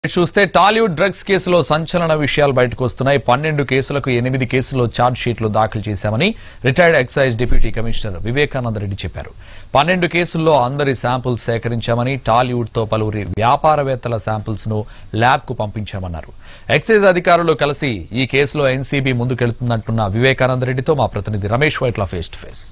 చూస్తే టాలీవుడ్ డ్రగ్స్ కేసులో సంచలన విషయాలు బయటకు వస్తున్నాయి పన్నెండు కేసులకు ఎనిమిది కేసుల్లో ఛార్జ్ షీట్లు దాఖలు చేశామని retired excise deputy commissioner Vivekananda Reddy చెప్పారు పన్నెండు కేసుల్లో అందరి శాంపుల్స్ సేకరించామని టాలీవుడ్ తో పలువురి వ్యాపారవేత్తల శాంపుల్స్ ను ల్యాబ్ కు పంపించామన్నారు ఎక్సైజ్ అధికారులు కలిసి ఈ కేసులో ఎన్సీబీ ముందుకెళ్తుందంటున్న వివేకానంద రెడ్డితో మా ప్రతినిధి Ramesh Vaitla face to face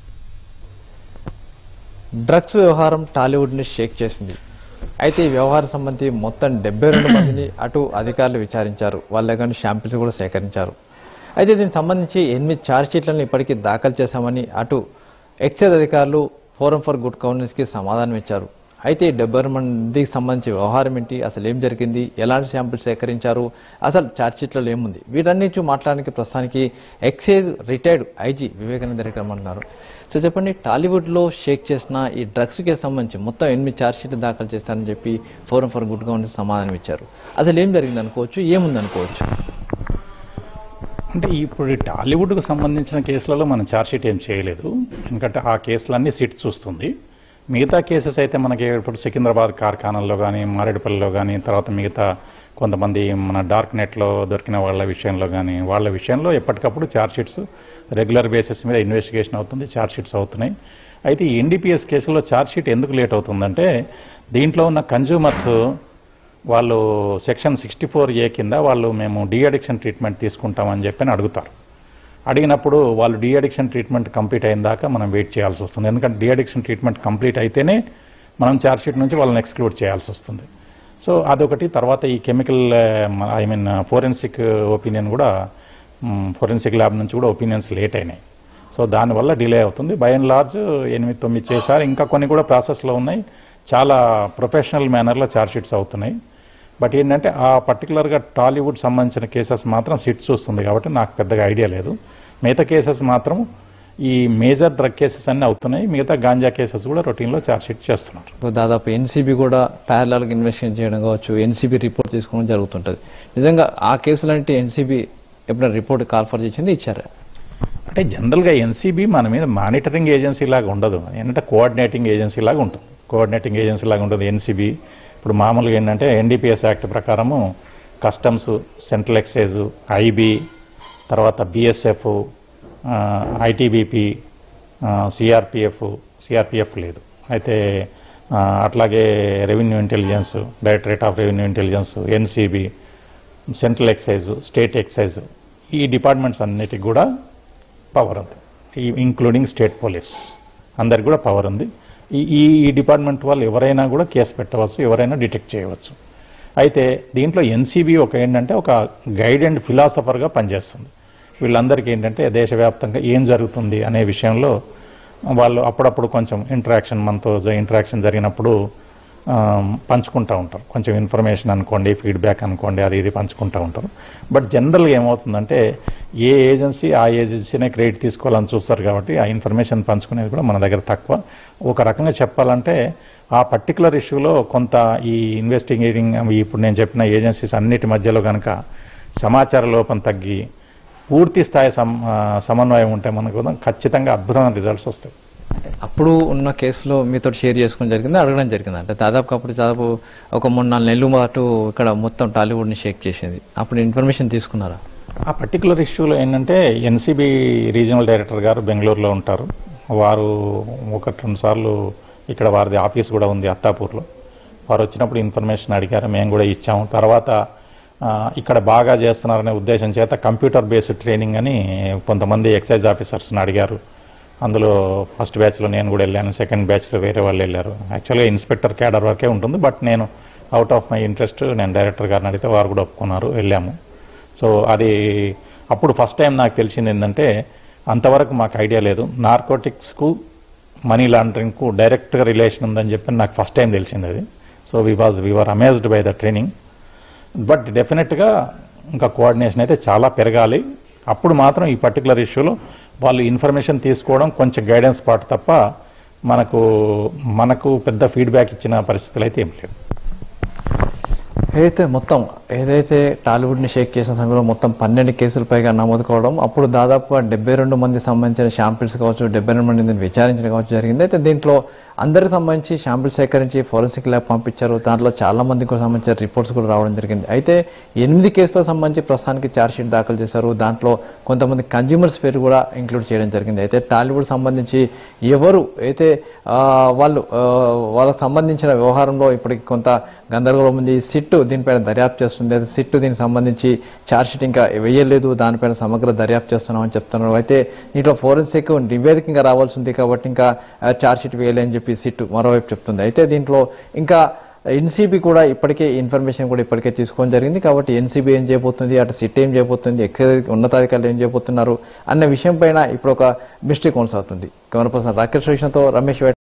drugs వ్యవహారం టాలీవుడ్ని షేక్ చేసింది అయితే ఈ వ్యవహారం సంబంధించి మొత్తం డెబ్బై రెండు మందిని అటు అధికారులు విచారించారు వాళ్ళ దగ్గర నుంచి శాంపిల్స్ కూడా సేకరించారు అయితే దీనికి సంబంధించి ఎనిమిది ఛార్జ్ షీట్లను ఇప్పటికీ దాఖలు చేశామని అటు ఎక్సైజ్ అధికారులు ఫోరం ఫర్ గుడ్ గవర్నెన్స్కి సమాధానం ఇచ్చారు అయితే ఈ డెబ్బై రెండు మందికి సంబంధించి వ్యవహారం ఏంటి అసలు ఏం జరిగింది ఎలాంటి శాంపిల్స్ సేకరించారు అసలు ఛార్జ్ షీట్లలో ఏముంది వీటన్నిటి మాట్లాడడానికి ప్రస్తుతానికి excise retired IG Vivekananda Reddy రమ్మంటున్నారు సో చెప్పండి టాలీవుడ్లో షేక్ చేసిన ఈ డ్రగ్స్ కేసు సంబంధించి మొత్తం ఎనిమిది ఛార్జ్ షీట్లు దాఖలు చేస్తారని చెప్పి ఫోరం ఫర్ గుడ్ గవర్నెన్స్ సమాధానం ఇచ్చారు అసలు ఏం జరిగింది అనుకోవచ్చు ఏముంది అనుకోవచ్చు అంటే ఇప్పుడు ఈ టాలీవుడ్కు సంబంధించిన కేసులలో మనం ఛార్జ్షీట్ ఏం చేయలేదు ఎందుకంటే ఆ కేసులన్నీ సిట్ చూస్తుంది మిగతా కేసెస్ అయితే మనకి ఇప్పుడు సికింద్రాబాద్ కార్ఖానాల్లో కానీ మారేడుపల్లిలో కానీ తర్వాత మిగతా కొంతమంది మన డార్క్ నెట్లో దొరికిన వాళ్ళ విషయంలో కానీ వాళ్ళ విషయంలో ఎప్పటికప్పుడు ఛార్జ్షీట్స్ రెగ్యులర్ బేసిస్ మీద ఇన్వెస్టిగేషన్ అవుతుంది ఛార్జ్షీట్స్ అవుతున్నాయి అయితే ఈ ఎన్డీపీఎస్ కేసులో ఛార్జ్షీట్ ఎందుకు లేట్ అవుతుందంటే దీంట్లో ఉన్న కన్జ్యూమర్స్ వాళ్ళు సెక్షన్ సిక్స్టీ ఫోర్ ఏ కింద వాళ్ళు మేము డీ అడిక్షన్ ట్రీట్మెంట్ తీసుకుంటామని చెప్పి అడుగుతారు అడిగినప్పుడు వాళ్ళు డీ అడిక్షన్ ట్రీట్మెంట్ కంప్లీట్ అయిన దాకా మనం వెయిట్ చేయాల్సి వస్తుంది ఎందుకంటే డీ అడిక్షన్ ట్రీట్మెంట్ కంప్లీట్ అయితేనే మనం ఛార్జ్షీట్ నుంచి వాళ్ళని ఎక్స్క్లూడ్ చేయాల్సి వస్తుంది సో అదొకటి తర్వాత ఈ chemical I mean forensic opinion కూడా ఫోరెన్సిక్ ల్యాబ్ నుంచి కూడా ఒపీనియన్స్ లేట్ అయినాయి సో దానివల్ల డిలే అవుతుంది బై అండ్ లార్జ్ ఎనిమిది తొమ్మిది చేశారు ఇంకా కొన్ని కూడా ప్రాసెస్లో ఉన్నాయి చాలా ప్రొఫెషనల్ మేనర్లో ఛార్జ్షీట్స్ అవుతున్నాయి బట్ ఏంటంటే ఆ పర్టికులర్గా టాలీవుడ్ సంబంధించిన కేసెస్ మాత్రం సిట్ చూస్తుంది కాబట్టి నాకు పెద్దగా ఐడియా లేదు మిగతా కేసెస్ మాత్రం ఈ మేజర్ డ్రగ్ కేసెస్ అన్నీ అవుతున్నాయి మిగతా గాంజా కేసెస్ కూడా రొటీన్లో ఛార్జ్షీట్ చేస్తున్నారు ఇప్పుడు దాదాపు ఎన్సీబీ కూడా ప్యారలాల్గా ఇన్వెస్టిగేషన్ చేయడం కావచ్చు ఎన్సీబీ రిపోర్ట్ తీసుకోవడం జరుగుతుంటుంది నిజంగా ఆ కేసులంటే ఎన్సీబీ ఎప్పుడైనా రిపోర్ట్ కాల్ఫర్ చేసింది ఇచ్చారా అంటే జనరల్గా ఎన్సీబీ మన మీద మానిటరింగ్ ఏజెన్సీ లాగా ఉండదు ఏంటంటే కోఆర్డినేటింగ్ ఏజెన్సీ లాగా ఉంటుంది కోఆర్డినేటింగ్ ఏజెన్సీ లాగా ఉంటుంది ఎన్సీబీ ఇప్పుడు మామూలుగా ఏంటంటే ఎన్డీపీఎస్ యాక్ట్ ప్రకారము కస్టమ్స్ సెంట్రల్ ఎక్సైజ్ ఐబీ తర్వాత బిఎస్ఎఫ్ ఐటీబీపీ సిఆర్పిఎఫ్ సిఆర్పిఎఫ్ లేదు అయితే ఆ, అట్లాగే revenue intelligence directorate of revenue intelligence NCB central excise state excise ఈ డిపార్ట్మెంట్స్ అన్నిటికి కూడా పవర్ ఉంది ఈ ఇంక్లూడింగ్ స్టేట్ పోలీస్ అందరికి కూడా పవర్ ఉంది ఈ ఈ ఈ డిపార్ట్మెంట్ వాళ్ళు ఎవరైనా కూడా కేసు పెట్టవచ్చు ఎవరైనా డిటెక్ట్ చేయవచ్చు అయితే దీంట్లో ఎన్సీబీ ఒక ఏంటంటే ఒక గైడ్ అండ్ ఫిలాసఫర్గా పనిచేస్తుంది వీళ్ళందరికీ ఏంటంటే దేశవ్యాప్తంగా ఏం జరుగుతుంది అనే విషయంలో వాళ్ళు అప్పుడప్పుడు కొంచెం ఇంటరాక్షన్ మనతో ఇంటరాక్షన్ జరిగినప్పుడు ఆ, పంచుకుంటూ ఉంటారు కొంచెం ఇన్ఫర్మేషన్ అనుకోండి ఫీడ్బ్యాక్ అనుకోండి అది ఇది పంచుకుంటూ ఉంటారు బట్ జనరల్గా ఏమవుతుందంటే ఏ ఏజెన్సీ ఆ ఏజెన్సీనే క్రెడిట్ తీసుకోవాలని చూస్తారు కాబట్టి ఆ ఇన్ఫర్మేషన్ పంచుకునేది కూడా మన దగ్గర తక్కువ ఒక రకంగా చెప్పాలంటే ఆ పర్టికులర్ ఇష్యూలో కొంత ఈ ఇన్వెస్టిగేటింగ్ ఇప్పుడు నేను చెప్పిన ఏజెన్సీస్ అన్నిటి మధ్యలో కనుక సమాచార లోపం తగ్గి పూర్తి స్థాయి సమ ఆ, సమన్వయం ఉంటే మనకు ఖచ్చితంగా అద్భుతమైన రిజల్ట్స్ వస్తాయి అప్పుడు ఉన్న కేసులో మీతో షేర్ చేసుకోవడం జరిగింది అడగడం జరిగింది అంటే దాదాపు అప్పుడు దాదాపు ఒక మూడు నాలుగు నెలలు పాటు ఇక్కడ మొత్తం టాలీవుడ్ని షేక్ చేసింది అప్పుడు ఇన్ఫర్మేషన్ తీసుకున్నారా ఆ పర్టికులర్ ఇష్యూలో ఏంటంటే ఎన్సీబీ రీజనల్ డైరెక్టర్ గారు బెంగళూరులో ఉంటారు వారు ఒకటి రెండు సార్లు ఇక్కడ వారిది ఆఫీస్ కూడా ఉంది అత్తాపూర్లో వారు వచ్చినప్పుడు ఇన్ఫర్మేషన్ అడిగారు మేము కూడా ఇచ్చాము తర్వాత ఆ, ఇక్కడ బాగా చేస్తున్నారనే ఉద్దేశం చేత కంప్యూటర్ బేస్డ్ ట్రైనింగ్ అని కొంతమంది ఎక్సైజ్ ఆఫీసర్స్ని అడిగారు అందులో ఫస్ట్ బ్యాచ్లో నేను కూడా వెళ్ళాను సెకండ్ బ్యాచ్లో వేరే వాళ్ళు వెళ్ళారు యాక్చువల్గా ఇన్స్పెక్టర్ క్యాడర్ వరకే ఉంటుంది బట్ నేను అవుట్ ఆఫ్ మై ఇంట్రెస్ట్ నేను డైరెక్టర్ గారిని అడిగితే వారు కూడా ఒప్పుకున్నారు వెళ్ళాము సో అది అప్పుడు ఫస్ట్ టైం నాకు తెలిసింది ఏంటంటే అంతవరకు మాకు ఐడియా లేదు నార్కోటిక్స్కు మనీ లాండరింగ్కు డైరెక్ట్గా రిలేషన్ ఉందని చెప్పి నాకు ఫస్ట్ టైం తెలిసింది అది so we was we were amazed by the training but డెఫినెట్గా ఇంకా కోఆర్డినేషన్ అయితే చాలా పెరగాలి అప్పుడు మాత్రం ఈ పర్టికులర్ ఇష్యూలో వాళ్ళు ఇన్ఫర్మేషన్ తీసుకోవడం కొంచెం గైడెన్స్ పాటు తప్ప మనకు మనకు పెద్ద ఫీడ్బ్యాక్ ఇచ్చిన పరిస్థితులు అయితే ఏం లేవు అయితే మొత్తం ఏదైతే టాలీవుడ్ని షేక్ చేసిన సమయంలో మొత్తం పన్నెండు కేసులు పైగా నమోదు కావడం అప్పుడు దాదాపుగా డెబ్బై రెండు మంది సంబంధించిన శాంపిల్స్ కావచ్చు డెబ్బై రెండు మందిని విచారించడం కావచ్చు జరిగింది అయితే దీంట్లో అందరికి సంబంధించి శాంపిల్స్ సేకరించి ఫోరెన్సిక్ ల్యాబ్ పంపించారు దాంట్లో చాలా మందికి కూడా సంబంధించిన రిపోర్ట్స్ కూడా రావడం జరిగింది అయితే ఎనిమిది కేసులకు సంబంధించి ప్రస్తుతానికి ఛార్జ్ షీట్ దాఖలు చేశారు దాంట్లో కొంతమంది కన్జ్యూమర్స్ పేరు కూడా ఇంక్లూడ్ చేయడం జరిగింది అయితే టాలీవుడ్ సంబంధించి ఎవరు అయితే ఆ, వాళ్ళు ఆ, వాళ్ళకి సంబంధించిన వ్యవహారంలో ఇప్పటికి కొంత గందరగోళం ఉంది సిట్టు దీనిపైన దర్యాప్తు చేస్తుంది అయితే సిట్టు దీనికి సంబంధించి ఛార్జ్ షీట్ ఇంకా వేయలేదు దానిపైన సమగ్ర దర్యాప్తు చేస్తున్నామని చెప్తున్నారు అయితే దీంట్లో ఫోరెన్సిక్ నివేదిక ఇంకా రావాల్సి ఉంది కాబట్టి ఇంకా ఆ, ఛార్జ్ షీట్ వేయలే అని చెప్పి సిట్టు మరోవైపు చెప్తుంది అయితే దీంట్లో ఇంకా ఎన్సీబీ కూడా ఇప్పటికే ఇన్ఫర్మేషన్ కూడా ఇప్పటికే తీసుకోవడం జరిగింది కాబట్టి ఎన్సీబీ ఏం చేయబోతుంది అటు సిట్ ఏం చేయబోతుంది ఎక్సైజ్ ఉన్నతాధికారులు ఏం చేయబోతున్నారు అన్న విషయం పైన ఇప్పుడు ఒక మిస్టేక్ కొనసాగుతుంది కెమెరా పర్సన్ రాకేష్ కృష్ణతో రమేష్